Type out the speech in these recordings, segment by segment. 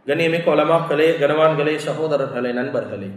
கண்ணியமிக்க உலமாக்களே கனவான்களே சகோதரர்களே நண்பர்களே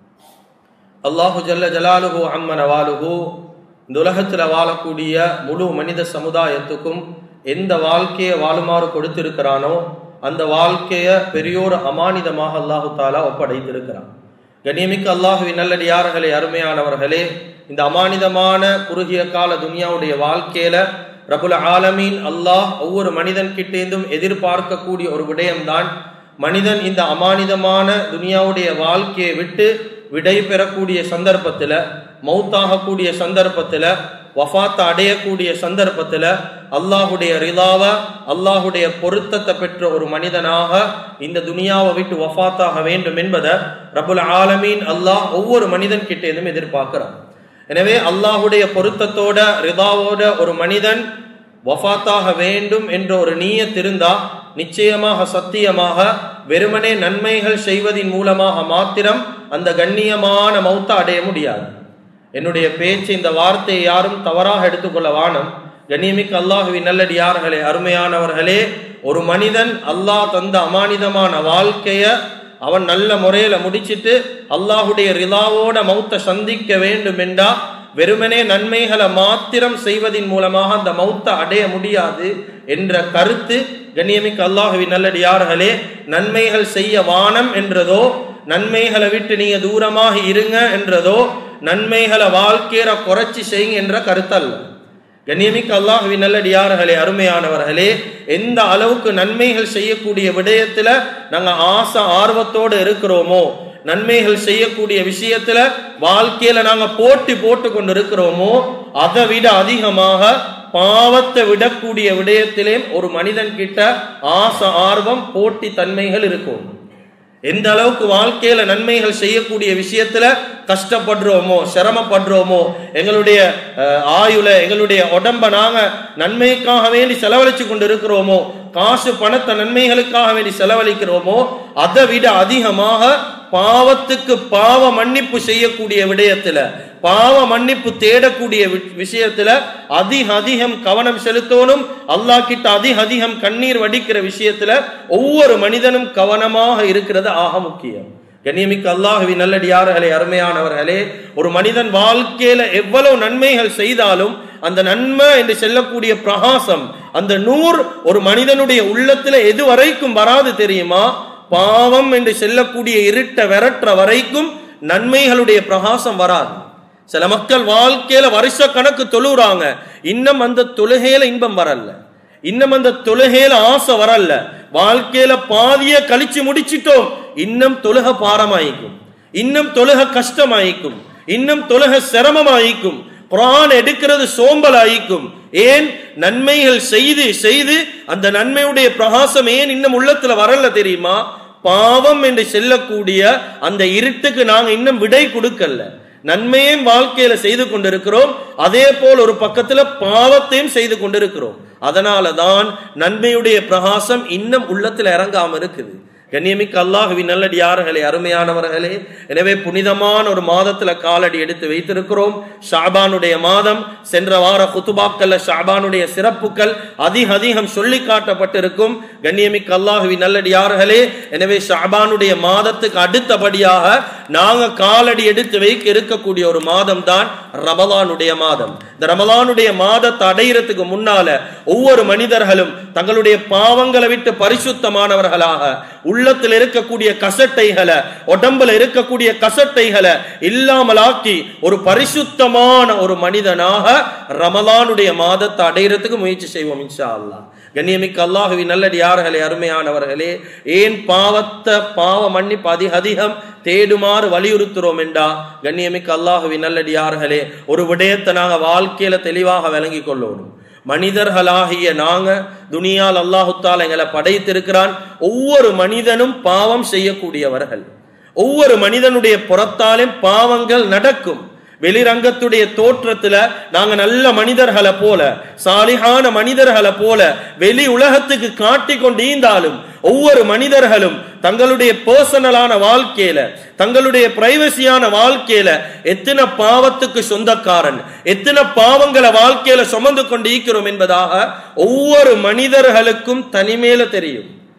அல்லாஹு ஜல்ல ஜலாலுஹு அம்மன வாலுஹு இந்த உலகத்தில் வாழக்கூடிய முழு மனித சமுதாயத்துக்கும் எந்த வாழ்க்கையை வாழுமாறு கொடுத்திருக்கிறானோ அந்த வாழ்க்கையை பெரியோர் அமானிதமாக அல்லாஹு தாலா ஒப்படைத்திருக்கிறான் கண்ணியமிக்க அல்லாஹுவின் நல்லடியார்களே அருமையானவர்களே இந்த அமானிதமான குறுகிய கால துனியாவுடைய வாழ்க்கையில ரபுல் ஆலமீன் அல்லாஹ் ஒவ்வொரு மனிதன் கிட்டேந்தும் எதிர்பார்க்கக்கூடிய ஒரு விடயம்தான் மனிதன் இந்த அமானிதமான துனியாவுடைய வாழ்க்கையை விட்டு விடை பெறக்கூடிய சந்தர்ப்பத்தில் மௌத்தாகக்கூடிய சந்தர்ப்பத்தில் வஃபாத்தை அடையக்கூடிய சந்தர்ப்பத்தில் அல்லாஹுடைய ரிதாவ அல்லாஹுடைய பொருத்தத்தை பெற்ற ஒரு மனிதனாக இந்த துனியாவை விட்டு வஃபாத்தாக வேண்டும் என்பதை ரபுல் ஆலமீன் அல்லாஹ் ஒவ்வொரு மனிதன் கிட்டேந்தும் எதிர்பார்க்கிறான் எனவே அல்லாஹுடைய பொருத்தத்தோட ரிதாவோட ஒரு மனிதன் வஃபாத்தாக வேண்டும் என்ற ஒரு நீயத் இருந்தா நிச்சயமாக சத்தியமாக வெறுமனே நன்மைகள் செய்வதின் மூலமாக மாத்திரம் அந்த கண்ணியமான மௌத்த அடைய முடியாது என்னுடைய பேச்சு இந்த வார்த்தையை யாரும் தவறாக எடுத்துக்கொள்ள வானம் கண்ணியமிக்க அல்லாஹுவின் நல்லடியார்களே அருமையானவர்களே ஒரு மனிதன் அல்லாஹ் தந்த அமானிதமான வாழ்க்கைய அவன் நல்ல முறையில முடிச்சிட்டு அல்லாஹுடைய ரிலாவோட மௌத்த சந்திக்க வேண்டும் என்றா வெறுமனே நன்மைகளை மாத்திரம் செய்வதின் மூலமாக அந்த மௌத்த அடைய முடியாது என்ற கருத்து கண்ணியமிக்க அல்லாஹுவின் நல்லடியார்களே நன்மைகள் செய்ய வானம் என்றதோ நன்மைகளை விட்டு நீங்க தூரமாக இருங்க என்றதோ நன்மைகளை வாழ்க்கையில குறைச்சி செய்யுங்க என்ற கருத்தல்ல கண்ணியமிக்க அல்லாஹுவின் நல்லடியார்களே அருமையானவர்களே எந்த அளவுக்கு நன்மைகள் செய்யக்கூடிய விடயத்துல நாங்க ஆசை ஆர்வத்தோடு இருக்கிறோமோ நன்மைகள் செய்யக்கூடிய விஷயத்துல வாழ்க்கையில நாங்க போட்டி போட்டு கொண்டு இருக்கிறோமோ அதை விட அதிகமாக பாவத்தை விடக்கூடிய விடயத்திலே ஒரு மனிதன் கிட்ட ஆசை ஆர்வம் போட்டி தன்மைகள் இருக்கும் எந்த அளவுக்கு வாழ்க்கையில நன்மைகள் செய்யக்கூடிய விஷயத்துல கஷ்டப்படுறோமோ சிரமப்படுறோமோ எங்களுடைய ஆயுள எங்களுடைய உடம்ப நாங்க நன்மைக்காக வேண்டி செலவழிச்சு கொண்டு இருக்கிறோமோ காசு பணத்தை நன்மைகளுக்காக வேண்டி செலவழிக்கிறோமோ அதை விட அதிகமாக பாவத்துக்கு பாவ மன்னிப்பு செய்யக்கூடிய விடயத்துல பாவ மன்னிப்பு தேடக்கூடிய விஷயத்துல அதிக அதிகம் கவனம் செலுத்தணும் அல்லாஹ் கிட்ட அதிக அதிகம் கண்ணீர் வடிக்கிற விஷயத்துல ஒவ்வொரு மனிதனும் கவனமாக இருக்கிறது ஆக முக்கியம் கண்ணியமிக்க அல்லாஹுவி நல்லடியார்களே அருமையானவர்களே ஒரு மனிதன் வாழ்க்கையில எவ்வளவு நன்மைகள் செய்தாலும் அந்த நன்மை என்று செல்லக்கூடிய பிரகாசம் அந்த நூர் ஒரு மனிதனுடைய உள்ளத்துல எது வரைக்கும் வராது தெரியுமா பாவம் என்று செல்லக்கூடிய இருட்ட விரட்டுற வரைக்கும் நன்மைகளுடைய பிரகாசம் வராது சில மக்கள் வாழ்க்கையில வருஷ கணக்கு தொழுறாங்க இன்னும் அந்த தொழுகையில இன்பம் வரல இன்னும் அந்த தொழுகையில ஆசை வரல வாழ்க்கையில பாதிய கழிச்சு முடிச்சிட்டோம் இன்னும் தொழுக பாரமாயிக்கும் இன்னும் தொழுக கஷ்டமாயிக்கும் இன்னும் தொழுக சிரமமாயிக்கும் குரான் எடுக்கிறது சோம்பல் ஆயிக்கும் ஏன் நன்மைகள் செய்து செய்து அந்த நன்மையுடைய பிரகாசம் ஏன் இன்னும் உள்ளத்துல வரல தெரியுமா பாவம் என்று செல்லக்கூடிய அந்த இருட்டுக்கு நாங்க இன்னும் விடை கொடுக்கல நன்மையும் வாழ்க்கையில செய்து கொண்டிருக்கிறோம் அதே போல் ஒரு பக்கத்துல பாவத்தையும் செய்து கொண்டிருக்கிறோம் அதனாலதான் நன்மையுடைய பிரகாசம் இன்னும் உள்ளத்துல இறங்காம இருக்குது கண்ணியமிக்க அல்லாஹுவின் நல்லடியார்களே அருமையானவர்களே எனவே புனிதமான ஒரு மாதத்துல காலடி எடுத்து வைத்திருக்கிறோம் ஷாபானுடைய மாதம் சென்ற வார குத்துபாக்கல்ல ஷாபானுடைய சிறப்புகள் அதிக அதிகம் சொல்லி காட்டப்பட்டிருக்கும் கண்ணியமிக்க அல்லாஹுவின் நல்லடியார்களே எனவே ஷாபானுடைய மாதத்துக்கு அடுத்தபடியாக நாங்க காலடி எடுத்து வைக்க இருக்கக்கூடிய ஒரு மாதம் தான் ரமலானுடைய மாதம் இந்த ரமலானுடைய மாதத்தை அடையிறதுக்கு முன்னால ஒவ்வொரு மனிதர்களும் தங்களுடைய பாவங்களை விட்டு பரிசுத்தமானவர்களாக உள்ளத்தில் இருக்கக்கூடிய கசட்டைகளை உடம்புல இருக்கக்கூடிய கசட்டைகளை இல்லாமலாக்கி ஒரு பரிசுத்தமான ஒரு மனிதனாக ரமலானுடைய மாதத்தை அடையிறதுக்கு முயற்சி செய்வோம் இன்ஷா அல்லாஹ் கண்ணியமிக்க அல்லாஹுவி நல்லடியார்களே அருமையானவர்களே ஏன் பாவத்தை பாவ மன்னிப்பு அதிக அதிகம் தேடுமாறு வலியுறுத்துறோம் என்றா கண்ணியமிக்க அல்லாஹுவி நல்லடியார்களே ஒரு விடயத்தை நாங்க வாழ்க்கையில தெளிவாக விளங்கி கொள்ளணும் மனிதர்களாகிய நாங்க துனியால் அல்லாஹுத்தால் எங்களை படைத்திருக்கிறான் ஒவ்வொரு மனிதனும் பாவம் செய்யக்கூடியவர்கள் ஒவ்வொரு மனிதனுடைய புறத்தாலும் பாவங்கள் நடக்கும் வெளிரங்கத்துடைய தோற்றத்துல நாங்க நல்ல மனிதர்களை போல சாலிகான மனிதர்களை போல வெளி உலகத்துக்கு காட்டி கொண்டு ஈந்தாலும் ஒவ்வொரு மனிதர்களும் தங்களுடைய பர்சனலான வாழ்க்கையில தங்களுடைய பிரைவசியான வாழ்க்கையில எத்தனை பாவத்துக்கு சொந்தக்காரன் எத்தனை பாவங்களை வாழ்க்கையில சுமந்து கொண்டு ஈக்கிறோம் என்பதாக ஒவ்வொரு மனிதர்களுக்கும் தனிமேல தெரியும்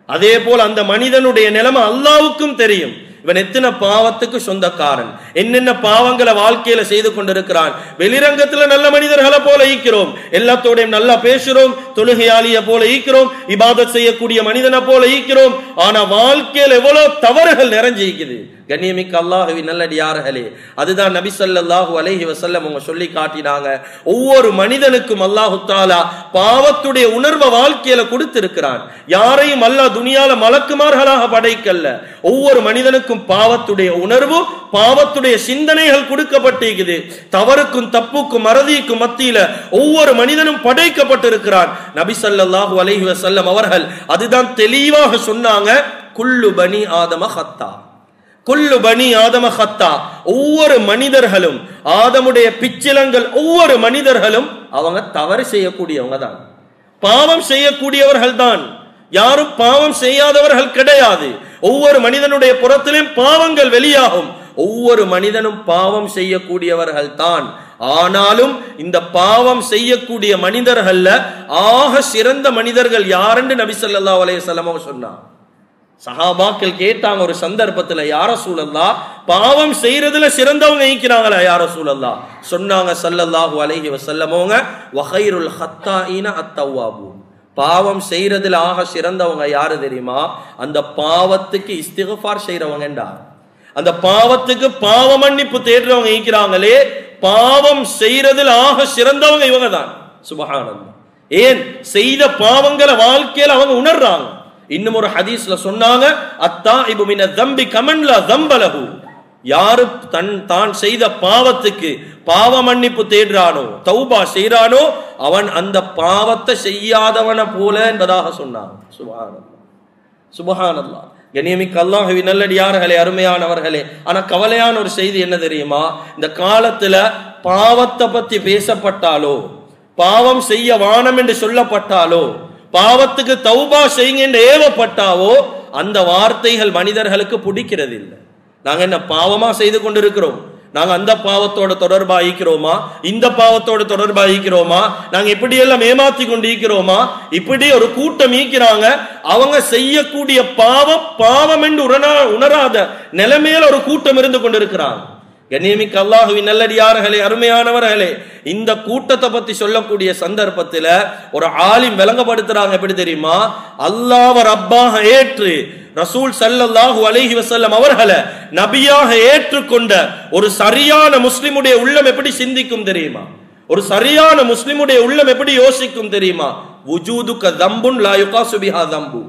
அதே போல் அந்த மனிதனுடைய நிலைமை அல்லாவுக்கும் தெரியும் இவன் எத்தனை பாவத்துக்கு சொந்தக்காரன் என்னென்ன பாவங்களை வாழ்க்கையில செய்து கொண்டிருக்கிறான் வெளிரங்கத்துல நல்ல மனிதர்களை போல ஈக்கிறோம் எல்லாத்தோடையும் நல்லா பேசுறோம் தொழுகையாளிய போல ஈக்கிறோம் இபாதத் செய்யக்கூடிய மனிதனை போல ஈக்கிறோம் ஆனா வாழ்க்கையில் எவ்வளவு தவறுகள் நிறைஞ்சிருக்குது கண்ணியமிக்க அல்லாஹுவின் நல்லடியார்களே அதுதான் நபி ஸல்லல்லாஹு அலைஹி வஸல்லம் அவங்க சொல்லி காட்டினாங்க ஒவ்வொரு மனிதனுக்கும் அல்லாஹு தாலா பாவத்துடைய உணர்வை வாழ்க்கையில கொடுத்திருக்கிறான் யாரையும் அல்லாஹ் துனியால மலக்குமார்களாக படைக்கல்ல ஒவ்வொரு மனிதனுக்கும் பாவத்துடைய உணர்வு பாவத்துடைய சிந்தனைகள் கொடுக்கப்பட்டிருக்குது தவறுக்கும் தப்புக்கும் மறதிக்கும் மத்தியில ஒவ்வொரு மனிதனும் படைக்கப்பட்டிருக்கிறான் நபி ஸல்லல்லாஹு அலைஹி வஸல்லம் அவர்கள் அதுதான் தெளிவாக சொன்னாங்க குல்லு பனி ஆதம ஹத்தா குல்லு பனி ஆதம ஹத்தா ஒவ்வொரு மனிதர்களும் ஆதமுடைய பிச்சிலங்கள் ஒவ்வொரு மனிதர்களும் அவங்க தவறு செய்யக்கூடியவங்க தான் பாவம் செய்யக்கூடியவர்கள் தான் யாரும் பாவம் செய்யாதவர்கள் கிடையாது ஒவ்வொரு மனிதனுடைய புறத்திலும் பாவங்கள் வெளியாகும் ஒவ்வொரு மனிதனும் பாவம் செய்யக்கூடியவர்கள் தான் ஆனாலும் இந்த பாவம் செய்யக்கூடிய மனிதர்கள்ல ஆக சிறந்த மனிதர்கள் யாருன்னு நபி ஸல்லல்லாஹு அலைஹி வஸல்லம் அவங்க சொன்னாங்க சஹாபாக்கள் கேட்டாங்க ஒரு சந்தர்ப்பத்துல யார சூழல்லா பாவம் செய்யறதுல சிறந்தவங்க ஈக்கிறாங்களா யார சூழல்லா சொன்னாங்க சல்லல்லாஹு அலைஹி வஸல்லமோங்க வகைருல் ஹத்தாயின அத்தவ்வாபு பாவம் செய்யறதுல ஆக சிறந்தவங்க யாரு தெரியுமா அந்த பாவத்துக்கு இஸ்திகஃபார் செய்யறவங்கண்டா அந்த பாவத்துக்கு பாவ மன்னிப்பு தேடுறவங்க ஈக்கிறாங்களே பாவம் செய்யறதுல ஆக சிறந்தவங்க இவங்க தான் சுபஹானல்லாஹ் ஏன் செய்த பாவங்களை வாழ்க்கையில அவங்க உணர்றாங்க இன்னும் ஒரு ஹதீஸ்ல சொன்னாங்க அத்தா இபு மின தம்பி கமன்லா தம்பலகு யாரு தன் தான் செய்த பாவத்துக்கு பாவ மன்னிப்பு தேடுறானோ தௌபா செய்றானோ அவன் அந்த பாவத்தை செய்யாதவன போல என்பதாக சொன்னான் சுபஹானல்லாஹ் சுபஹானல்லாஹ் கண்ணியமிக்க அல்லாஹுவி நல்லடியார்களே அருமையானவர்களே ஆனா கவலையான ஒரு செய்தி என்ன தெரியுமா இந்த காலத்துல பாவத்தை பத்தி பேசப்பட்டாலோ பாவம் செய்ய வானம் என்று சொல்லப்பட்டாலோ பாவத்துக்கு தௌபா செய்யுங்க என்று ஏவப்பட்டாவோ அந்த வார்த்தைகள் மனிதர்களுக்கு பிடிக்கிறது இல்லை நாங்க என்ன பாவமா செய்து கொண்டிருக்கிறோம் நாங்க அந்த பாவத்தோட தொடர்பா ஈக்கிறோமா இந்த பாவத்தோட தொடர்பா ஈக்கிறோமா நாங்க இப்படி எல்லாம் ஏமாத்தி கொண்டு ஈக்கிறோமா இப்படி ஒரு கூட்டம் ஈக்கிறாங்க அவங்க செய்யக்கூடிய பாவம் பாவம் என்று உணரா உணராத நிலைமையில ஒரு கூட்டம் இருந்து கொண்டிருக்கிறாங்க கண்ணியமிக்க அல்லாஹுவின் நல்லடியார்களே அருமையானவர்களே இந்த கூட்டத்தை பத்தி சொல்லக்கூடிய சந்தர்ப்பத்துல ஒரு ஆலிம் விளங்கப்படுத்துறாங்க எப்படி தெரியுமா அல்லாஹ் ரப்பாக ஏற்று ரசூல் சல்லல்லாஹு அலைஹி வஸல்லம் அவர்களை நபியாக ஏற்றுக்கொண்ட ஒரு சரியான முஸ்லிமுடைய உள்ளம் எப்படி சிந்திக்கும் தெரியுமா ஒரு சரியான முஸ்லிமுடைய உள்ளம் எப்படி யோசிக்கும் தெரியுமா வுஜூதுக தம்புன் லா யுகாசு பிஹா தம்பு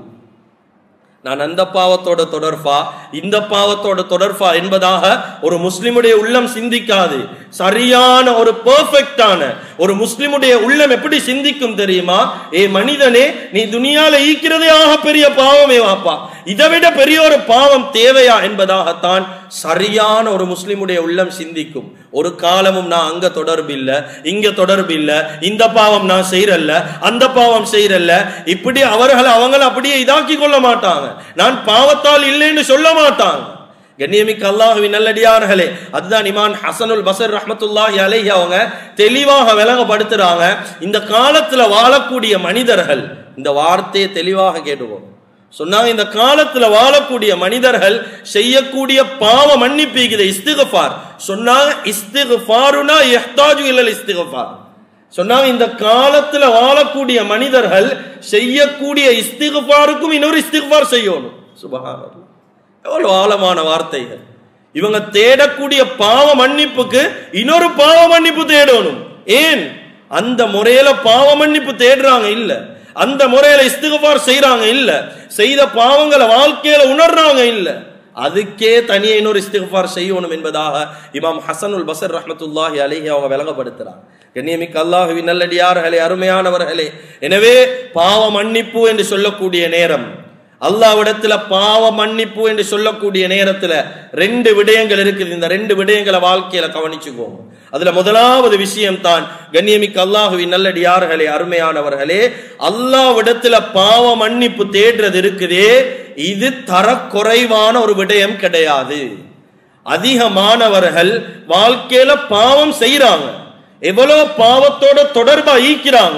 நான் அந்த பாவத்தோட தொடர்பா இந்த பாவத்தோட தொடர்பா என்பதாக ஒரு முஸ்லிமுடைய உள்ளம் சிந்திக்காது சரியான ஒரு பெர்ஃபெக்டான ஒரு முஸ்லிமுடைய உள்ளம் எப்படி சிந்திக்கும் தெரியுமா ஏ மனிதனே நீ துனியால ஈக்கிறதே ஆக பெரிய பாவமே வாப்பா இதை விட பெரிய ஒரு பாவம் தேவையா என்பதாகத்தான் சரியான ஒரு முஸ்லிமுடைய உள்ளம் சிந்திக்கும் ஒரு காலமும் நான் அங்க தொடர்பு இல்ல இங்க தொடர்பு இல்ல இந்த பாவம் நான் செய்யறல்ல அந்த பாவம் செய்யறல்ல இப்படி அவர்கள் அவங்கள அப்படியே இதாக்கி கொள்ள மாட்டாங்க நான் பாவத்தால் இல்லைன்னு சொல்ல மாட்டாங்க கண்ணியமிக்க அல்லாஹுவின் நல்லடியார்களே அதுதான் இமான் ஹசனுல் பசர் ரஹமத்துல்லாஹி அலைஹி அவங்க தெளிவாக விளங்கப்படுத்துறாங்க இந்த காலத்துல வாழக்கூடிய மனிதர்கள் இந்த வார்த்தையை தெளிவாக கேட்டுவோம் சொன்னாங்க இந்த காலத்துல வாழக்கூடிய மனிதர்கள் செய்யக்கூடிய பாவ மன்னிப்பீகிற இஸ்திகஃபார் சொன்னாங்க இஸ்திகஃபாருனா யஹ்தாஜு இல்லல் இஸ்திகஃபார் சொன்னாங்க இந்த காலத்துல வாழக்கூடிய மனிதர்கள் செய்யக்கூடிய இஸ்திகஃபாருக்கும் இன்னொரு இஸ்திகஃபார் செய்யணும் சுபஹானல்லாஹ் எவ்வளவு ஆழமான வார்த்தைகள் இவங்க தேடக்கூடிய பாவ மன்னிப்புக்கு இன்னொரு பாவ மன்னிப்பு தேடணும் ஏன் அந்த முறையில பாவ மன்னிப்பு தேடுறாங்க இல்ல அந்த முறையில இஸ்திகபார் செய்யறாங்க இல்ல செய்த பாவங்களை வாழ்க்கையில உணர்றாங்க இல்ல அதுக்கே தனியே இன்னொரு இஸ்திகபார் செய்யணும் என்பதாக இமாம் ஹசனுல் பசர் ரஹமத்துல்லாஹி அலைஹி அவங்க விளங்கப்படுத்துறாங்க கண்ணியமிக்க அல்லாஹுவின் நல்லடியார்களே அருமையானவர்களே எனவே பாவ மன்னிப்பு என்று சொல்லக்கூடிய நேரம் அல்லாவிடத்துல பாவ மன்னிப்பு என்று சொல்லக்கூடிய நேரத்துல ரெண்டு விடயங்கள் இருக்குது இந்த ரெண்டு விடயங்களை வாழ்க்கையில கவனிச்சுக்கோங்க அதுல முதலாவது விஷயம் தான் கண்ணியமிக்க அல்லாஹுவின் நல்லடியார்களே அருமையானவர்களே அல்லாவிடத்துல பாவ மன்னிப்பு தேடுறது இருக்குதே இது தரக்குறைவான ஒரு விடயம் கிடையாது அதிகமானவர்கள் வாழ்க்கையில பாவம் செய்யறாங்க எவ்வளவு பாவத்தோட தொடர்பா ஈக்கிறாங்க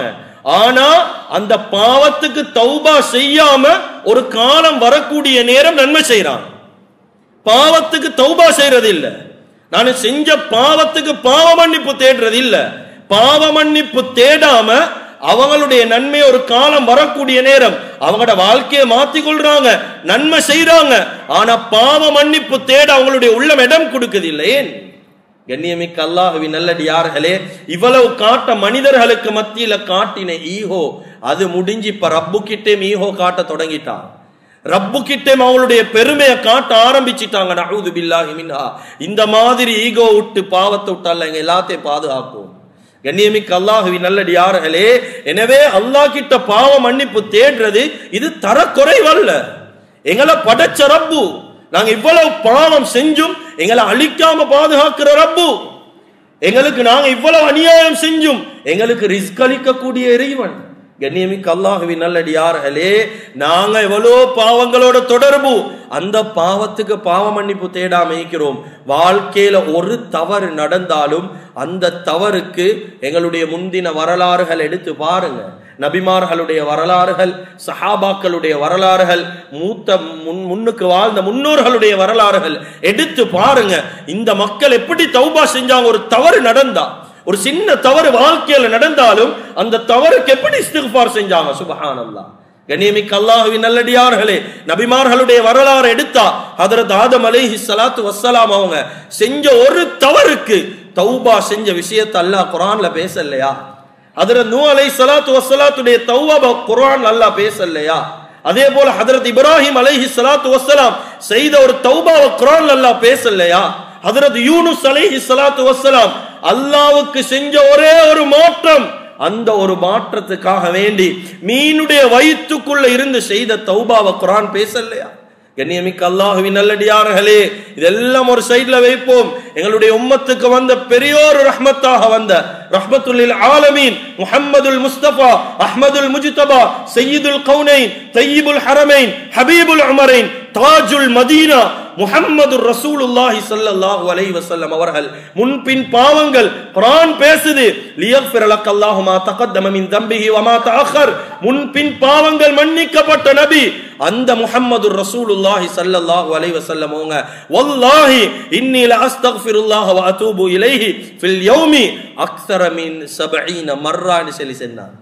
ஆனா அந்த பாவத்துக்கு தௌபா செய்யாம ஒரு காலம் வரக்கூடிய நேரம் நன்மை செய்றாங்க பாவத்துக்கு தௌபா செய்யறது இல்ல நான் செஞ்ச பாவத்துக்கு பாவ மன்னிப்பு தேடுறது இல்ல பாவ மன்னிப்பு தேடாம அவங்களுடைய நன்மை ஒரு காலம் வரக்கூடிய நேரம் அவங்களோட வாழ்க்கையை மாத்தி கொள்றாங்க நன்மை செய்றாங்க ஆனா பாவ மன்னிப்பு தேட அவங்களுடைய உள்ளம் இடம் கொடுக்குது இல்லை ஏன் கண்ணியமிக்க அல்லாஹுவின் நல்லடியார்களே இவ்வளவு காட்ட மனிதர்களுக்கு மத்தியில காட்டின ஈகோ அது முடிஞ்சு இப்ப ரப்பு கிட்டே ஈகோ காட்ட தொடங்கிட்டான் ரப்பு கிட்டே அவங்களுடைய பெருமையை காட்ட ஆரம்பிச்சிட்டாங்க நஹூது பில்லாஹி மின்ஹா இந்த மாதிரி ஈகோ விட்டு பாவத்தை விட்டால எங்க எல்லாத்தையும் பாதுகாக்கும் கண்ணியமிக்க அல்லாஹுவின் நல்லடியார்களே எனவே அல்லாஹ் கிட்ட பாவ மன்னிப்பு தேடுறது இது தரக்குறைவல்ல எங்களை படைச்ச ரப்பு நாங்க இவ்வளவு பாவம் செஞ்சும் எங்களை அழிக்காம பாதுகாக்கிற ரப்பு எங்களுக்கு நாங்க இவ்வளவு அநியாயம் செஞ்சும் எங்களுக்கு ரிஸ்க் அளிக்கக்கூடிய இறைவன் கண்ணியமிக்க அல்லாஹுவின் நல்லடியார்களே நாங்க எவ்வளோ பாவங்களோட தொடர்பு அந்த பாவத்துக்கு பாவ மன்னிப்பு தேடாம இருக்கிறோம் வாழ்க்கையில ஒரு தவறு நடந்தாலும் அந்த தவறுக்கு எங்களுடைய முந்தின வரலாறுகள் எடுத்து பாருங்க நபிமார்களுடைய வரலாறுகள் சஹாபாக்களுடைய வரலாறுகள் மூத்த முன் முன்னுக்கு வாழ்ந்த முன்னோர்களுடைய வரலாறுகள் எடுத்து பாருங்க இந்த மக்கள் எப்படி தௌபா செஞ்சாங்க ஒரு தவறு நடந்தா ஒரு சின்ன தவறு வாழ்க்கையில நடந்தாலும் அந்த தவறுக்கு எப்படி இஸ்திஃபார் செஞ்சாங்க சுபஹானல்லாஹ் கண்ணியமிக்க அல்லாஹுவின் நல்லடியார்களே நபிமார்களுடைய வரலாறு எடுத்தா ஹதரத் ஆதம் அலைஹி ஸலாத்து வஸ்ஸலாம் அவங்க செஞ்ச ஒரு தவறுக்கு தௌபா செஞ்ச விஷயத்தை அல்லாஹ் குர்ஆன்ல பேசலையா ஹதரத் நூ அலை சலாத்து வசலாத்துடைய தௌவா குர்ஆன் அல்லாஹ் பேசலையா அதே போல ஹதரத் இப்ராஹிம் அலைஹி ஸலாத்து வஸ்ஸலாம் செய்த ஒரு தௌபாவை குர்ஆன் அல்லாஹ் பேசலையா ஹதரத் யூனுஸ் அலைஹி ஸலாத்து வஸ்ஸலாம் அல்லாஹ்வுக்கு செஞ்ச ஒரே ஒரு மாற்றம் அந்த ஒரு மாற்றத்துக்காக வேண்டி மீனுடைய வயிற்றுக்குள்ள இருந்து செய்த தௌபாவை குர்ஆன் பேசலையா கண்ணியமிக்க அல்லாஹுவின் நல்லடியார்களே இதெல்லாம் ஒரு சைட்ல வைப்போம் எங்களுடைய உம்மத்துக்கு வந்த பெரியோர் ரஹ்மத்தாக வந்த ரஹ்மத்துல்லில் ஆலமீன் முஹம்மதுல் முஸ்தபா அஹ்மதுல் முஜ்தபா சையீதுல் கவுனைன் தையிபுல் ஹரமைன் ஹபீபுல் உமரைன் தாஜுல் மதீனா முஹம்மது ரசூலுல்லாஹி ஸல்லல்லாஹு அலைஹி வஸல்லம் அவர்கள் முன்பின் பாவங்கள் குர்ஆன் பேசுது லியக்ஃபிர லக் அல்லாஹு மா தகத்தம மின் தம்பிஹி வ மா தஅخر முன்பின் பாவங்கள் மன்னிக்கப்பட்ட நபி அந்த முஹம்மது ரசூலுல்லாஹி ஸல்லல்லாஹு அலைஹி வஸல்லம் அவங்க வல்லாஹி இன்னி ல அஸ்தக்ஃபிருல்லாஹ வ அதூபு இலைஹி ஃபில் யௌமி அக்ஸர மின் 70 மர்ரான்னு சொல்லி சொன்னார்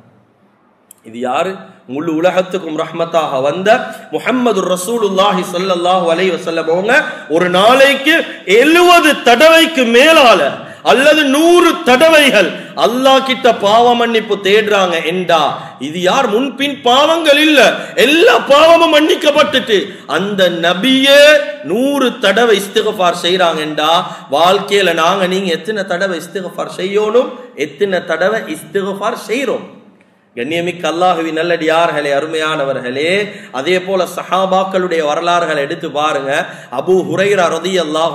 இது யாரு முழு உலகத்துக்கும் ரஹ்மத்தாக வந்த முஹம்மது ரசூலுல்லாஹி ஸல்லல்லாஹு அலைஹி வஸல்லம் அவங்க ஒரு நாளைக்கு 70 தடவைக்கு மேலால அல்லது நூறு தடவைகள் அல்லாஹ் கிட்ட பாவ மன்னிப்பு தேடுறாங்க என்றா இது யார் முன்பின் பாவங்கள் இல்ல எல்லா பாவமும் மன்னிக்கப்பட்டுட்டு அந்த நபியே நூறு தடவை இஸ்திகஃபார் செய்யறாங்கண்டா வாழ்க்கையில நாங்க நீங்க எத்தனை தடவை இஸ்திகஃபார் செய்யணும் எத்தனை தடவை இஸ்திகஃபார் செய்றோம் கண்ணியமிக்க அல்லாஹுவி நல்லடியார்களே அருமையானவர்களே அதே போல சஹாபாக்களுடைய வரலாறுகளை எடுத்து பாருங்க அபு ஹுரைரா ரதி அல்லாஹ்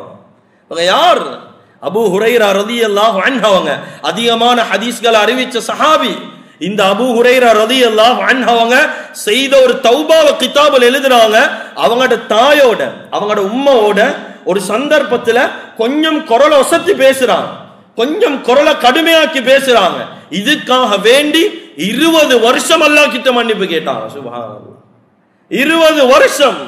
அவங்க யார் அபு ஹுரைரா ரதி அல்லாஹ் அவங்க அதிகமான ஹதீஸ்களை அறிவிச்ச சஹாபி இந்த அபு ஹுரைரா ரதி அல்லாஹ் அவங்க செய்த ஒரு தௌபாவ கிதாபில் எழுதுறாங்க அவங்களோட தாயோட அவங்களோட உம்மாவோட ஒரு சந்தர்ப்பத்துல கொஞ்சம் குரலை ஒசத்தி பேசுறாங்க கொஞ்சம் குரலை கடுமையாக்கி பேசுறாங்க இதுக்காக வேண்டி இருபது வருஷம் அல்லா கிட்ட மன்னிப்பு கேட்டாங்க சுபஹானல்லாஹ் இருபது வருஷம்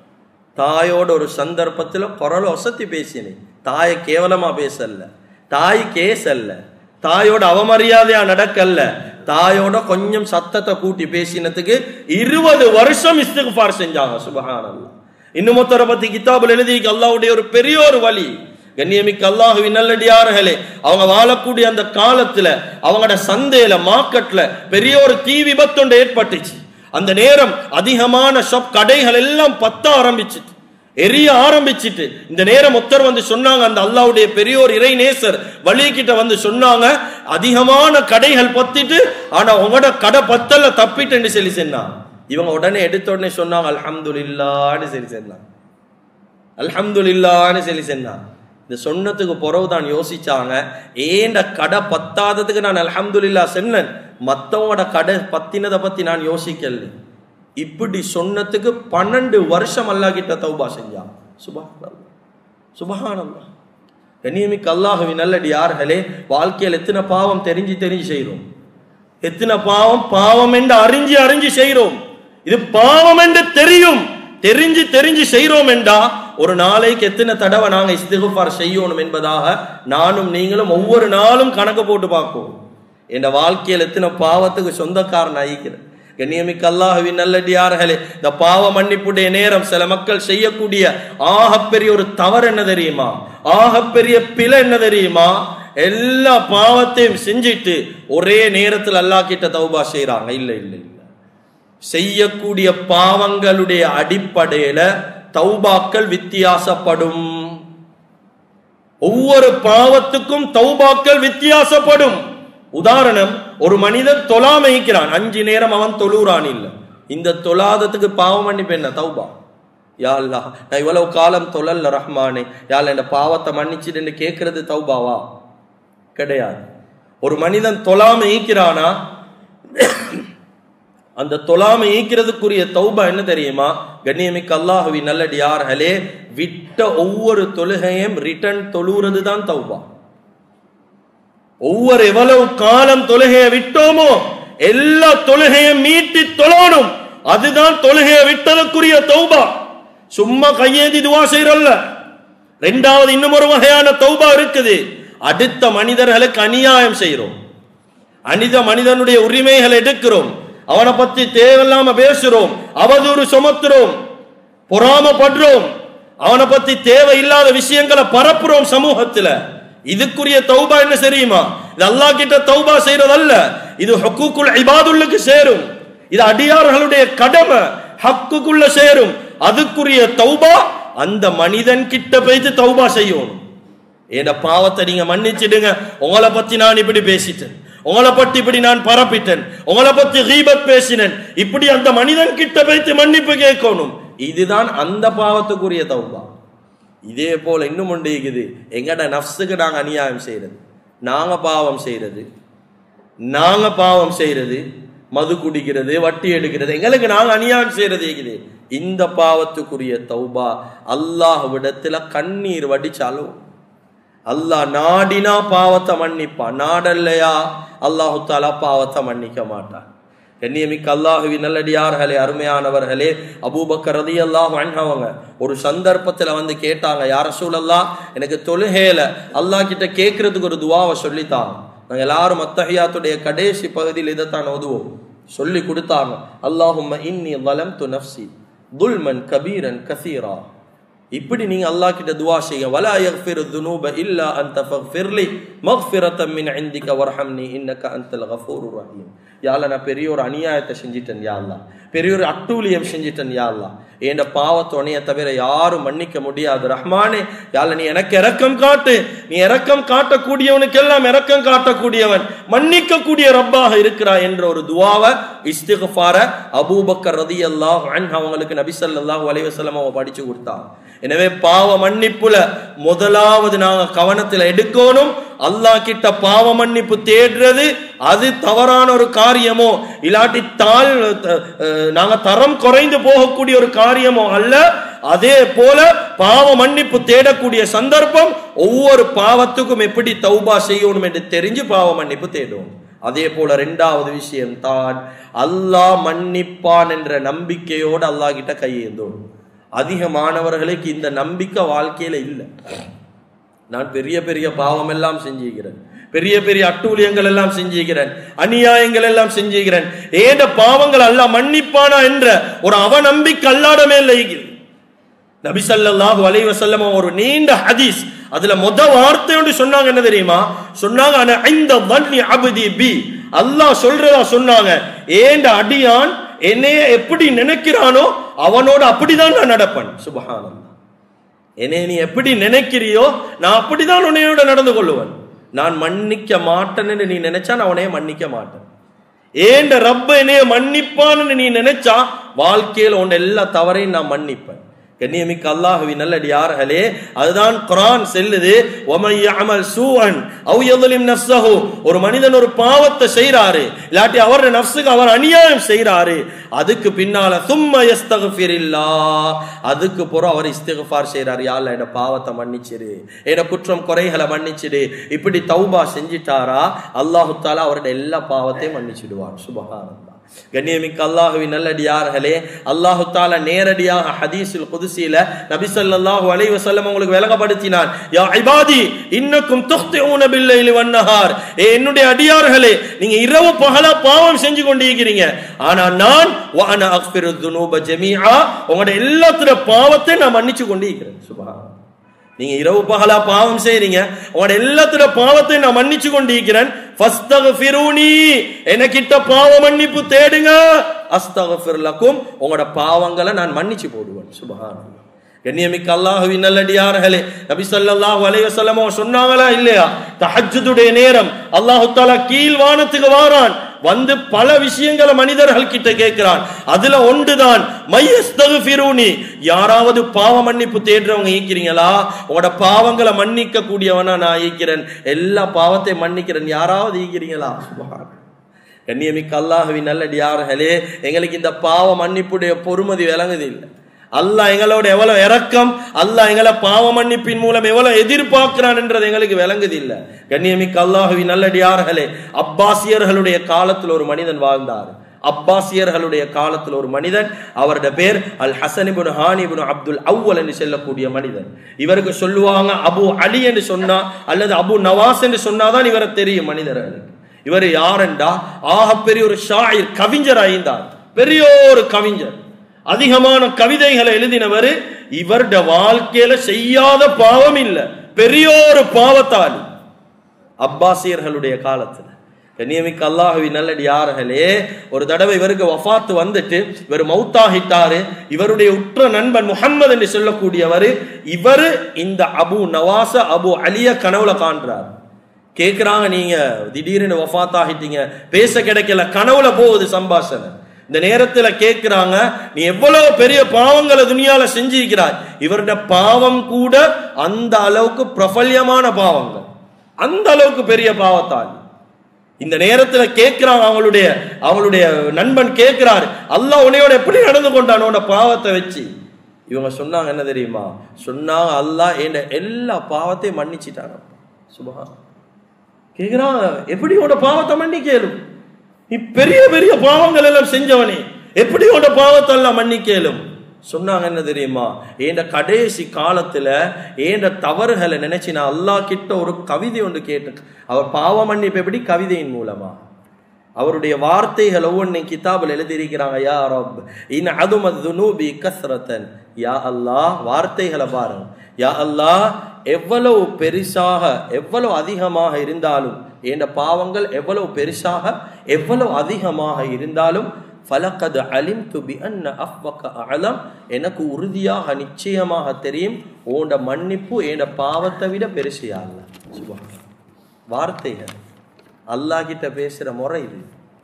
தாயோட ஒரு சந்தர்ப்பத்துல குரலை ஒசத்தி பேசினேன் தாயை கேவலமா பேசல தாய் கேசல்ல தாயோட அவமரியாதையா நடக்கல்ல தாயோட கொஞ்சம் சத்தத்தை கூட்டி பேசினதுக்கு இருபது வருஷம் இஸ்திகுபார் செஞ்சாங்க சுபஹானல்லாஹ் இன்னும் ஒருத்தரை பத்தி கிதாபுல் எழுதி அல்லாவுடைய ஒரு பெரிய ஒரு வழி கண்ணியமிக்க அல்லாஹுவின் நல்லடியார்களே அவங்க வாழக்கூடிய அந்த காலத்துல அவங்களோட சந்தையில மார்க்கெட்ல பெரிய ஒரு தீ விபத்து ஒன்று ஏற்பட்டுச்சு அந்த நேரம் அதிகமான ஷாப் கடைகள் எல்லாம் பத்த ஆரம்பிச்சுட்டு எரிய ஆரம்பிச்சிட்டு இந்த நேரம் ஒருத்தர் வந்து சொன்னாங்க அந்த அல்லாவுடைய பெரியோர் இறை நேசர் வழி கிட்ட வந்து சொன்னாங்க அதிகமான கடைகள் பத்திட்டு ஆனா உங்களோட கடை பத்தல்ல தப்பிட்டுன்னு சொல்லி சொன்னாங்க இவங்க உடனே எடுத்த உடனே சொன்னாங்க அல்ஹம்துலில்லான்னு சொல்லி சொன்னாங்க அல்ஹம்துலில்லான்னு சொல்லி சொன்னாங்க இந்த சொன்னதுக்கு பிறகு தான் யோசிச்சாங்க ஏண்ட கடை பத்தாததுக்கு நான் அல்ஹம்துலில்லா சொன்னேன் மத்தவங்களோட கடை பத்தினதை பத்தி நான் யோசிக்கல இப்படி சொன்னதுக்கு பன்னெண்டு வருஷம் அல்லா கிட்ட தௌபா செஞ்சான் சுபஹானல்லா சுபஹானல்லா கண்ணியமிக்க அல்லாஹுவின் நல்லடி யார்களே வாழ்க்கையில் எத்தனை பாவம் தெரிஞ்சு தெரிஞ்சு செய்கிறோம் எத்தனை பாவம் பாவம் என்று அறிஞ்சு அறிஞ்சு செய்கிறோம் இது பாவம் என்று தெரியும் தெரிஞ்சு தெரிஞ்சு செய்கிறோம் என்றா ஒரு நாளைக்கு எத்தனை தடவை நாங்க இஸ்திகுஃபார் செய்யணும் என்பதாக நானும் நீங்களும் ஒவ்வொரு நாளும் கணக்கு போட்டு பார்ப்போம் என் வாழ்க்கையில் எத்தனை பாவத்துக்கு சொந்தக்காரன் ஆகிக்கிறேன் கண்ணியமிக்க அல்லாஹுவின் நல்லடியார்களே இந்த பாவ மன்னிப்புடைய நேரம் சில மக்கள் செய்யக்கூடிய ஆகப்பெரிய ஒரு தவறு என்ன தெரியுமா ஆகப்பெரிய பிழை என்ன தெரியுமா எல்லா பாவத்தையும் செஞ்சிட்டு ஒரே நேரத்தில் அல்லாஹ் கிட்ட தௌபா செய்யறாங்க இல்ல இல்ல இல்ல செய்யக்கூடிய பாவங்களுடைய அடிப்படையில தௌபாக்கள் வித்தியாசப்படும் ஒவ்வொரு பாவத்துக்கும் தௌபாக்கள் வித்தியாசப்படும் உதாரணம் ஒரு மனிதன் தொழாமைக்கிறான் அஞ்சு நேரம் அவன் தொழுறான் இல்ல இந்த தொழாதத்துக்கு பாவம் மன்னிப்பு என்ன தௌபா யா அல்லாஹ் நான் இவ்வளவு காலம் தொழல்ல ரஹ்மானே யாழ் இந்த பாவத்தை மன்னிச்சுட்டு கேட்கறது தௌபாவா கிடையாது ஒரு மனிதன் தொழாம ஈக்கிறானா அந்த தொழாமை ஈக்கிறதுக்குரிய தௌபா என்ன தெரியுமா கண்ணியமிக்க அல்லாஹுவி நல்லடியார்களே விட்ட ஒவ்வொரு தொழுகையும் ரிட்டர்ன் தொழுறது தான் தௌபா ஒவ்வொரு எவ்வளவு காலம் தொழுகையை விட்டோமோ எல்லா தொழுகையும் மீட்டி தொழணும் அதுதான் தொழுகையை விட்டதற்குரிய தௌபா சும்மா கையேந்தி துவா செய்யறல்ல ரெண்டாவது இன்னும் ஒரு வகையான தௌபா இருக்குது அடுத்த மனிதர்களுக்கு அநியாயம் செய்கிறோம் அனித மனிதனுடைய உரிமைகளை எடுக்கிறோம் அவனை பத்தி தேவையில்லாம பேசுறோம் அவதூறு சுமத்துறோம் பொறாமப்படுறோம் அவனை பத்தி தேவையில்லாத விஷயங்களை பரப்புறோம் சமூகத்துல இதுக்குரிய தௌபா என்ன தெரியுமா இது அல்லாஹ் கிட்ட தௌபா செய்யறதல்ல இது ஹக்குக்குள் இபாதுல்லுக்கு சேரும் இது அடியார்களுடைய கடமை ஹக்குக்குள்ள சேரும் அதுக்குரிய தௌபா அந்த மனிதன் கிட்ட போயிட்டு தௌபா செய்யணும் என் பாவத்தை நீங்க மன்னிச்சிடுங்க உங்களை பத்தி நான் இப்படி பேசிட்டேன் உங்களை பத்தி இப்படி நான் பரப்பிட்டேன் உங்களை பத்தி ஹீபத் பேசினேன் இப்படி அந்த மனிதன் கிட்ட போய்த்து மன்னிப்பு கேட்கணும் இதுதான் அந்த பாவத்துக்குரிய தௌபா இதே போல இன்னும் ஒன்று இருக்குது எங்கட நஃப்ஸுக்கு நாங்க அநியாயம் செய்யறது நாங்க பாவம் செய்யறது நாங்க பாவம் செய்யறது மது குடிக்கிறது வட்டி எடுக்கிறது எங்களுக்கு நாங்க அநியாயம் செய்யறது இருக்குது இந்த பாவத்துக்குரிய தௌபா அல்லாஹ் விடத்துல கண்ணீர் வடிச்சாலும் அல்லாஹ் நாடினா பாவத்தை மன்னிப்பான் நாடல்லையா அல்லாஹு தாலா பாவத்தை மன்னிக்க மாட்டான் கண்ணியமிக்க அல்லாஹுவி நல்லடியார்களே அருமையானவர்களே அபூபக்கர் ரதி அல்லாஹ் அவங்க ஒரு சந்தர்ப்பத்துல வந்து கேட்டாங்க யார சூழல்லா எனக்கு தொழுகையில அல்லாஹ் கிட்ட கேட்கறதுக்கு ஒரு துவாவை சொல்லித்தாங்க நாங்க எல்லாரும் அத்தஹியாத்துடைய கடைசி பகுதியில் இதைத்தான் ஓதுவோம் சொல்லி கொடுத்தாங்க அல்லாஹும்ம இன்னி வலம் து நப்சி துல்மன் கபீரன் கசீரா இப்படி நீங்க அல்லாஹ் கிட்ட துவா செய்ய வலா யக்ஃபிரு துனூப இல்லா அன்த ஃபக்ஃபிர்லி மக்ஃபிரத்தம் மின் இந்திக வர்ஹம்னி இன்னக அன்தல் கஃபூருர் ரஹீம் யால நான் பெரிய ஒரு அநியாயத்தை செஞ்சிட்டேன் யா அல்லாஹ் பெரிய ஒரு அட்டூழியம் செஞ்சிட்டேன் யா அல்லாஹ் என் பாவத்தோனைய தவிர யாரும் மன்னிக்க முடியாது ரஹ்மானே யால நீ எனக்கு இரக்கம் காட்டு நீ இரக்கம் காட்டக்கூடியவனுக்கெல்லாம் இரக்கம் காட்டக்கூடியவன் மன்னிக்க கூடிய ரப்பாக இருக்கிறாய் என்ற ஒரு துவாவை இஸ்திகுஃபார அபூபக்கர் ரதி அல்லாஹ் அவங்களுக்கு நபி ஸல்லல்லாஹு அலைஹி வஸல்லம் அவங்க படிச்சு கொடுத்தாங்க எனவே பாவ மன்னிப்புல முதலாவது நாங்க கவனத்துல எடுக்கணும் அல்லாஹ் கிட்ட பாவ மன்னிப்பு தேடுறது அது தவறான ஒரு காரியமோ இல்லாட்டி தாழ் அஹ், நாங்க தரம் குறைந்து போகக்கூடிய ஒரு காரியமோ அல்ல அதே போல பாவ மன்னிப்பு தேடக்கூடிய சந்தர்ப்பம் ஒவ்வொரு பாவத்துக்கும் எப்படி தௌபா செய்யணும் என்று தெரிஞ்சு பாவ மன்னிப்பு தேடும் அதே போல ரெண்டாவது விஷயம் தான் அல்லாஹ் மன்னிப்பான் என்ற நம்பிக்கையோடு அல்லாஹ் கிட்ட கையேந்தோம் அதிக மாணவர்களுக்கு இந்த நம்பிக்கை வாழ்க்கையில இல்லை நான் பெரிய பெரிய பாவம் எல்லாம் செஞ்சுகிறேன் பெரிய பெரிய அட்டூழியங்கள் எல்லாம் செஞ்சுகிறேன் அநியாயங்கள் எல்லாம் செஞ்சுகிறேன் ஏத பாவங்கள் அல்லாஹ் மன்னிப்பானா என்ற ஒரு அவநம்பிக்கை அல்லாடமே இல்லை நபி ஸல்லல்லாஹு அலைஹி வஸல்லம் ஒரு நீண்ட ஹதீஸ் அதுல முத வார்த்தை ஒன்று சொன்னாங்க என்ன தெரியுமா சொன்னாங்க அன இந்த வன்னி அபதி பி அல்லாஹ் சொல்றதா சொன்னாங்க ஏண்ட அடியான் என்னைய எப்படி நினைக்கிறானோ அவனோட அப்படிதான் நான் நடப்பேன் சுபஹானல்லாஹ் என்னை நீ எப்படி நினைக்கிறியோ நான் அப்படிதான் உன்னையோட நடந்து கொள்ளுவேன் நான் மன்னிக்க மாட்டேன்னு நீ நினைச்சா நான் உன்னைய மன்னிக்க மாட்டேன் ஏண்ட ரப்ப என்னைய மன்னிப்பான்னு நீ நினைச்சா வாழ்க்கையில உன் எல்லா தவறையும் நான் மன்னிப்பேன் கண்ணியமிக்க அல்லாஹுவி நல்லடியார்களே அதுதான் குரான் செல்லுது ஒமை அமல் சூஅன் அவ் யظلم நஃப்ஸஹு ஒரு மனிதன் ஒரு பாவத்தை செய்றாரு இல்லாட்டி அவருடைய நஃப்ஸுக்கு அவர் அநியாயம் செய்றாரு அதுக்கு பின்னால சும்ம யஸ்தக்ஃபிரில்லா அதுக்கு பிறகு அவர் இஸ்திக்ஃபார் செய்றாரு யா அல்லாஹ் என் பாவத்தை மன்னிச்சிரு என் குற்றம் குறைகளை மன்னிச்சிடு இப்படி தௌபா செஞ்சிட்டாரா அல்லாஹு தாலா அவருடைய எல்லா பாவத்தையும் மன்னிச்சிடுவான் சுபஹானல்லாஹ் கண்ணியமிக்க அல்லாஹுவின் நல்லடியார்களே அல்லாஹு தாலா நேரடியாக ஹதீஸில் குதிசியில நபி ஸல்லல்லாஹு அலைஹி வஸல்லம் உங்களுக்கு விளங்கப்படுத்தினான் யா இபாதி இன்னக்கும் துக்திஊன பில்லைலி வன்னஹார் ஏ என்னுடைய அடியார்களே நீங்க இரவு பகலா பாவம் செஞ்சு கொண்டிருக்கிறீங்க ஆனா நான் வ அன அக்ஃபிரு துனூப ஜமீஆ உங்களுடைய எல்லாத்துற பாவத்தை நான் மன்னிச்சு கொண்டிருக்கிறேன் சுபஹான் நீங்க இரவு பகலா பாவம் செய்றீங்க உங்களோட எல்லாத்தோட பாவத்தை நான் மன்னிச்சு கொண்டிருக்கிறேன் ஃபஸ்தக்ஃபிரூனி எனக்கிட்ட பாவ மன்னிப்பு தேடுங்க அஸ்தக்ஃபிர் லக்கும் உங்களோட பாவங்களை நான் மன்னிச்சு போடுவேன் சுபஹானல்லாஹ் கண்ணியமிக்க அல்லாஹுவின் நல்லடியார்களே நபி ஸல்லல்லாஹு அலைஹி வஸல்லம் சொன்னாங்களா இல்லையா தஹஜ்ஜுடைய நேரம் அல்லாஹ் தஆலா கீழ் வானத்துக்கு வாரான் வந்து பல விஷயங்களை மனிதர்கள் கிட்ட கேட்கிறான் அதுல ஒன்றுதான் மையஸ்தகுஃபிரூனி யாராவது பாவ மன்னிப்பு தேடுறவங்க ஈக்கிறீங்களா உங்களோட பாவங்களை மன்னிக்க கூடியவனா நான் ஈக்கிறேன் எல்லா பாவத்தையும் மன்னிக்கிறேன் யாராவது ஈக்கிறீங்களா சுப்ஹான் கண்ணியமிக்க அல்லாஹுவின் நல்லடியார்களே எங்களுக்கு இந்த பாவ மன்னிப்புடைய பொறுமதி விளங்குது இல்லை அல்லாஹ் எங்களோட எவ்வளவு இரக்கம் அல்லாஹ் எங்களை பாவ மன்னிப்பின் மூலம் எவ்வளவு எதிர்பார்க்கிறான் என்றது எங்களுக்கு விளங்குது இல்ல கண்ணியமிக்க அல்லாஹுவின் நல்லடியார்களே அப்பாசியர்களுடைய காலத்தில் ஒரு மனிதன் வாழ்ந்தார் அப்பாசியர்களுடைய காலத்தில் ஒரு மனிதன் அவருடைய பேர் அல் ஹசன் இப்னு ஹானி இப்னு அப்துல் அவ்வல் என்று சொல்லக்கூடிய மனிதன் இவருக்கு சொல்லுவாங்க அபு அலி என்று சொன்னா அல்லது அபு நவாஸ் என்று சொன்னாதான் இவரை தெரியும் மனிதர்களுக்கு இவர் யாரெண்டா ஆகப்பெரிய ஒரு ஷாயிர் கவிஞர் ஆய்ந்தார் பெரிய ஒரு கவிஞர் அதிகமான கவிதைகளை எழுதினவர் இவருடைய வாழ்க்கையில செய்யாத பாவம் இல்ல பெரிய ஒரு பாவத்தாளி அப்பாசியர்களுடைய காலத்துல கண்ணியமிக்க அல்லாஹுவி நல்லடியார்களே ஒரு தடவை இவருக்கு வஃபாத்து வந்துட்டு இவர் மௌத்தாகிட்டாரு இவருடைய உற்ற நண்பன் முகம்மது என்று சொல்லக்கூடியவர் இவர் இந்த அபு நவாச அபு அலிய கனவுல காண்றார் கேக்குறாங்க நீங்க திடீர்னு வஃபாத் ஆகிட்டீங்க பேச கிடைக்கல கனவுல போகுது சம்பாஷணை இந்த நேரத்துல கேட்கிறாங்க நீ எவ்வளவு பெரிய பாவங்களை துணியால செஞ்சிருக்கிறாய் இவருடைய பாவம் கூட அந்த அளவுக்கு பிரபல்யமான பாவங்கள் அந்த அளவுக்கு பெரிய பாவத்தால் இந்த நேரத்துல கேட்கிறாங்க அவங்களுடைய அவங்களுடைய நண்பன் கேட்கிறாரு அல்லாஹ் உன்னையோட எப்படி நடந்து கொண்டான் உன்னோட பாவத்தை வச்சு இவங்க சொன்னாங்க என்ன தெரியுமா சொன்னாங்க அல்லாஹ் என்ன எல்லா பாவத்தையும் மன்னிச்சிட்டாங்க சுபஹா கேக்குறான் எப்படி உன்னோட பாவத்தை மன்னிக்கலும் நீ பெரிய பெரிய பாவங்கள் எல்லாம் செஞ்சவனே எப்படி உன்னோட பாவத்தை எல்லாம் மன்னிக்கலும் சொன்னாங்க என்ன தெரியுமா ஏண்ட கடைசி காலத்துல ஏண்ட தவறுகளை நினைச்சு நான் அல்லாஹ் கிட்ட ஒரு கவிதை ஒன்று கேட்டேன் அவர் பாவ மன்னிப்பு எப்படி கவிதையின் மூலமா அவருடைய வார்த்தைகள் ஒவ்வொன்றையும் கிதாபில் எழுதியிருக்கிறாங்க யா ரப் இன் அதுமத் துனூபி கஸ்ரத்தன் யா அல்லாஹ் வார்த்தைகளை பாருங்க யா அல்லாஹ் எவ்வளவு பெருசாக எவ்வளவு அதிகமாக இருந்தாலும் என்ற பாவங்கள் எவ்வளவு பெருசாக எவ்வளவு அதிகமாக இருந்தாலும் ஃபலக்கது அலிம் துபி அன்ன அஃபக்க அலம் எனக்கு உறுதியாக நிச்சயமாக தெரியும் உண்ட மன்னிப்பு என் பாவத்தை விட பெருசையா அல்ல சுபா வார்த்தைகள் அல்லாஹ் கிட்ட பேசுற முறை இது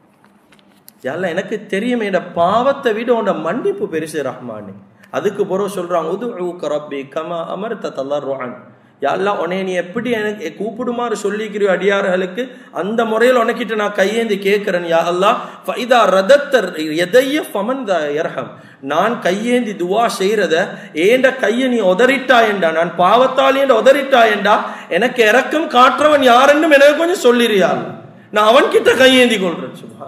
எல்லாம் எனக்கு தெரியும் என் பாவத்தை விட உண்ட மன்னிப்பு பெருசு ரஹ்மானே அதுக்கு பிறகு சொல்றாங்க உது ரப்பி கமா அமர்த்த தல்லர்வான் யாரெல்லாம் உன்னை நீ எப்படி எனக்கு கூப்பிடுமாறு சொல்லிக்கிறியோ அடியார்களுக்கு அந்த முறையில் உனக்கிட்ட நான் கையேந்தி கேட்கிறேன் யா அல்லா ஃபைதா ரதத்தர் எதைய ஃபமன் த எர்ஹம் நான் கையேந்தி துவா செய்யறத ஏண்ட கையை நீ உதறிட்டாயண்டா நான் பாவத்தால் ஏண்ட உதறிட்டாயண்டா எனக்கு இறக்கம் காட்டுறவன் யாருன்னு எனக்கு கொஞ்சம் சொல்லிறியா நான் அவன் கிட்ட கையேந்தி கொள்றேன் சுபா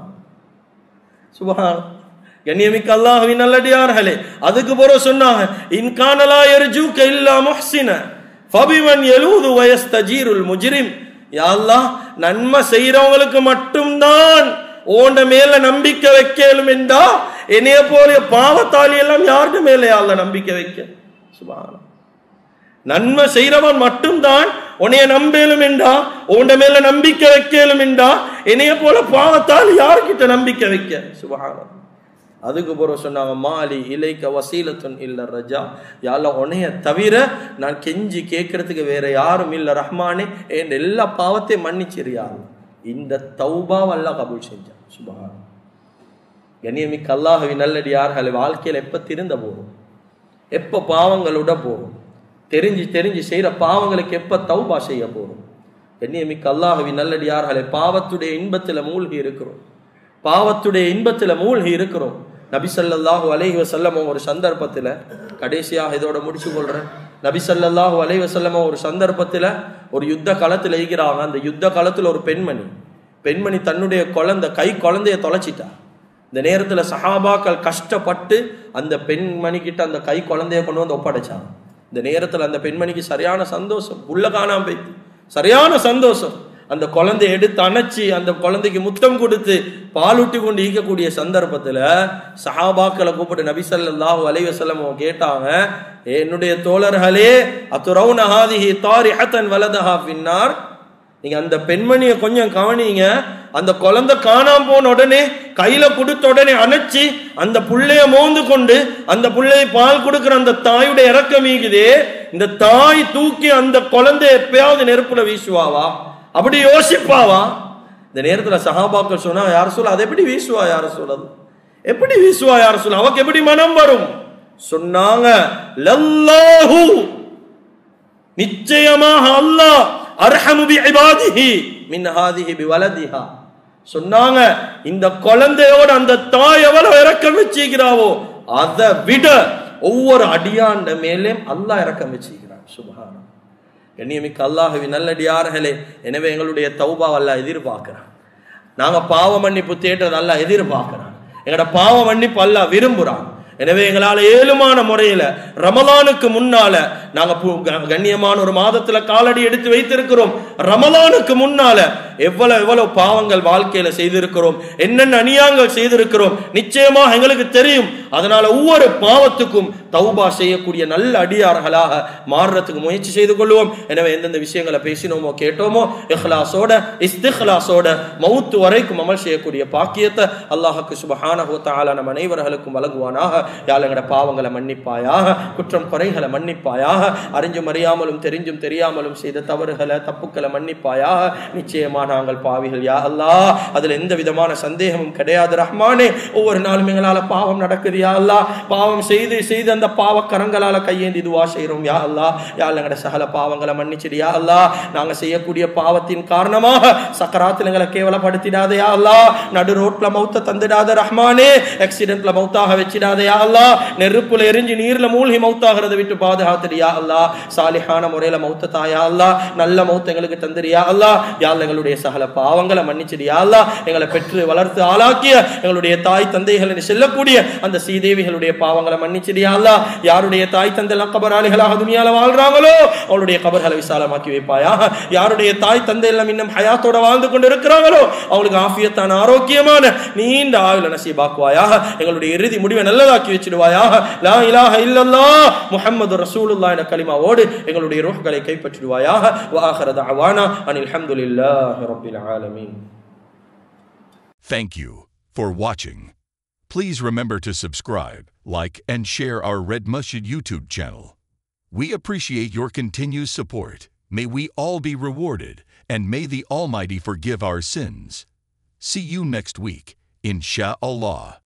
சுபா கண்ணியமிக்க அல்லாஹுவின் நல்லடியார்களே அதுக்கு பிறகு சொன்னாங்க இன்கானலா எரிஜூ கைல்லா முஹ்சின ஃபபிமன் எழுது வயஸ்தஜீருல் முஜ்ரிம் யாழ்லா நன்மை செய்யறவங்களுக்கு மட்டும்தான் ஓண்ட மேல நம்பிக்கை வைக்கலும் என்றா என்னைய போல பாவத்தாளி எல்லாம் யாருடைய மேல யாழ்ல நம்பிக்கை வைக்க சுபான நன்மை செய்யறவன் மட்டும்தான் உன்னைய நம்பேலும் என்றா உண்ட மேல நம்பிக்கை வைக்கலும் என்றா என்னைய போல பாவத்தால் யாருக்கிட்ட நம்பிக்கை வைக்க சுபகானம் அதுக்கு பிறகு சொன்னாங்க மாலி இலைக்க வசீலத்துன் இல்ல ரஜா யால உனைய தவிர நான் கெஞ்சி கேட்கறதுக்கு வேற யாரும் இல்ல ரஹ்மானே என் எல்லா பாவத்தையும் மன்னிச்சிரியா இந்த தௌபாவெல்லாம் கபூல் செஞ்சான் சுபகானம் கண்ணியமிக்க அல்லாஹவி நல்லடியார்கள் வாழ்க்கையில் எப்ப திருந்த போகும் எப்போ பாவங்களோட போகும் தெரிஞ்சு தெரிஞ்சு செய்யற பாவங்களுக்கு எப்ப தௌபா செய்ய போறோம் கண்ணியமிக்க அல்லாஹுவின் நல்லடியார்களே பாவத்துடைய இன்பத்துல மூழ்கி இருக்கிறோம் பாவத்துடைய இன்பத்துல மூழ்கி இருக்கிறோம் நபி ஸல்லல்லாஹு அலைஹி வஸல்லம் ஒரு சந்தர்ப்பத்துல கடைசியாக இதோட முடிச்சு கொள்றேன் நபி ஸல்லல்லாஹு அலைஹி வஸல்லம் ஒரு சந்தர்ப்பத்துல ஒரு யுத்த களத்துல இருக்கிறாங்க அந்த யுத்த களத்துல ஒரு பெண்மணி பெண்மணி தன்னுடைய குழந்தை கை குழந்தைய தொலைச்சிட்டா இந்த நேரத்துல சஹாபாக்கள் கஷ்டப்பட்டு அந்த பெண்மணி கிட்ட அந்த கை குழந்தைய கொண்டு வந்து ஒப்படைச்சாங்க இந்த நேரத்துல அந்த பெண்மணிக்கு சரியான சந்தோஷம் உள்ள காணாம போயிட்டு சரியான சந்தோஷம் அந்த குழந்தைய எடுத்து அணைச்சி அந்த குழந்தைக்கு முத்தம் கொடுத்து பாலூட்டி கொண்டு ஈக்கக்கூடிய சந்தர்ப்பத்துல சஹாபாக்களை கூப்பிட்டு நபி ஸல்லல்லாஹு அலைஹி வஸல்லம் அவங்க கேட்டாங்க "ஏ, என்னுடைய தோழர்களே அத்துரவுன ஹாதிஹி தாரிஹத்தன் வலதஹா பின்னார் நீங்க அந்த பெண்மணியை கொஞ்சம் கவனிங்க அந்த குழந்தை காணாம போன உடனே கையில கொடுத்த உடனே அணைச்சி அந்த புள்ளைய மோந்து கொண்டு அந்த புள்ளைய பால் கொடுக்கிற அந்த தாயுடைய இறக்கம் ஈகுதே இந்த தாய் தூக்கி அந்த குழந்தைய எப்பயாவது நெருப்புல வீசுவாவா அப்படி யோசிப்பாவா இந்த நேரத்துல சஹாபாக்கள் சொன்னா யார் சொல்ல அதை எப்படி வீசுவா யார சொல்லது எப்படி வீசுவா யார சொல்ல அவக்கு எப்படி மனம் வரும் சொன்னாங்க லல்லாஹு நிச்சயமாக அல்லாஹ் அர்ஹமு பி இபாதிஹி மின் ஹாதிஹி பி வலதிஹா சொன்னாங்க இந்த குழந்தையோட அந்த தாய் எவ்வளவு இறக்கம் வச்சிருக்கிறாவோ அதை விட ஒவ்வொரு அடியாண்ட மேலே அல்லாஹ் இறக்கம் வச்சிருக்கிறான் சுபஹான கண்ணியமிக்க அல்லாஹுவின் நல்லடியார்களே எனவே எங்களுடைய தௌபா அல்லாஹ் எதிர்பார்க்கிறான் நாங்க பாவ மன்னிப்பு தேட்டது அல்லாஹ் எதிர்பார்க்கிறான் எங்களோட பாவ மன்னிப்பு அல்லாஹ் விரும்புறான் எனவே எங்களால ஏழுமான முறையில ரமலானுக்கு முன்னால நாங்க பு- க- கண்ணியமான ஒரு மாதத்துல காலடி எடுத்து வைத்திருக்கிறோம் ரமலானுக்கு முன்னால எவ்வளவு எவ்வளவு பாவங்கள் வாழ்க்கையில செய்திருக்கிறோம் என்னென்ன அநியாயங்கள் செய்திருக்கிறோம் நிச்சயமாக எங்களுக்கு தெரியும் அதனால ஒவ்வொரு பாவத்துக்கும் தௌபா செய்யக்கூடிய நல்ல அடியார்களாக மாறுறதுக்கு முயற்சி செய்து கொள்வோம் எனவே எந்தெந்த விஷயங்களை பேசினோமோ கேட்டோமோ இஹ்லாஸோட இஸ்திஹ்லாஸோட மவுத்து வரைக்கும் அமல் செய்யக்கூடிய பாக்கியத்தை அல்லாஹுக்கு சுபஹானஹு தஆலா நம் அனைவர்களுக்கும் வழங்குவானாக யாழ் எங்கட பாவங்களை மன்னிப்பாயாக குற்றம் குறைகளை மன்னிப்பாயாக அறிஞ்சும் அறியாமலும் தெரிஞ்சும் தெரியாமலும் செய்த தவறுகளை தப்புக்களை மன்னிப்பாயாக நிச்சயமா நாங்கள் பாவிகள் யா அல்லாஹ் அதுல எந்த விதமான சந்தேகமும் கிடையாது ரஹ்மானே ஒவ்வொரு நாளும் எங்களால பாவம் நடக்குது யா அல்லாஹ் பாவம் செய்து செய்து அந்த பாவக்கரங்களால கையேந்தி துவா செய்றோம் யா அல்லாஹ் யா அல்லாஹ் எங்கட சகல பாவங்களை மன்னிச்சிடு யா அல்லாஹ் நாங்க செய்யக்கூடிய பாவத்தின் காரணமாக சக்கராத்தில் எங்களை கேவலப்படுத்திடாதே யா அல்லாஹ் நடு ரோட்ல மௌத்த தந்துடாத ரஹ்மானே ஆக்சிடென்ட்ல மௌத்தாக வச்சிடாதே யா அல்லாஹ் நெருப்புல எரிஞ்சு நீர்ல மூழ்கி மௌத்தாகிறத விட்டு பாதுகாத்துடு யா அல்லாஹ் சாலிஹான முறையில மௌத்த தாயா அல்லாஹ் நல்ல மௌத்த எங்களுக்கு தந்துடு யா அல்லாஹ் யா அல்லாஹ் எங்களுடைய சகல பாவங்களை மன்னிச்சிடு யா அல்லாஹ் எங்களை பெற்று வளர்த்து ஆளாக்கிய எங்களுடைய தாய் தந்தைகள் என்று செல்லக்கூடிய அந்த சீதேவிகளுடைய பாவங்களை மன்னிச்சிடு யா அல்லாஹ் யாருடைய தாய் தந்தை எல்லாம் கபராளிகளாக துணியால வாழ்றாங்களோ அவளுடைய கபர்களை விசாலமாக்கி வைப்பாயா யாருடைய தாய் தந்தை எல்லாம் இன்னும் ஹயாத்தோட வாழ்ந்து கொண்டு இருக்கிறாங்களோ அவங்களுக்கு ஆஃபியத்தான ஆரோக்கியமான நீண்ட ஆயுள நசீபாக்குவாயா எங்களுடைய இறுதி முடிவை நல்லதாக்கி வச்சிடுவாயாக லா இலாஹ இல்லல்லாஹ் முஹம்மது ரசூலுல்லாஹ் என்ற கலிமாவோடு எங்களுடைய ரூஹ்களை கைப்பற்றிடுவாயாக வாஹர தஅவானா அனில் ஹம்துலில்லாஹி ரப்பில் ஆலமீன் Thank you for watching. Please remember to subscribe, like, and share our Red Masjid YouTube channel. We appreciate your continued support. May we all be rewarded, and may the Almighty forgive our sins. See you next week, insha'Allah.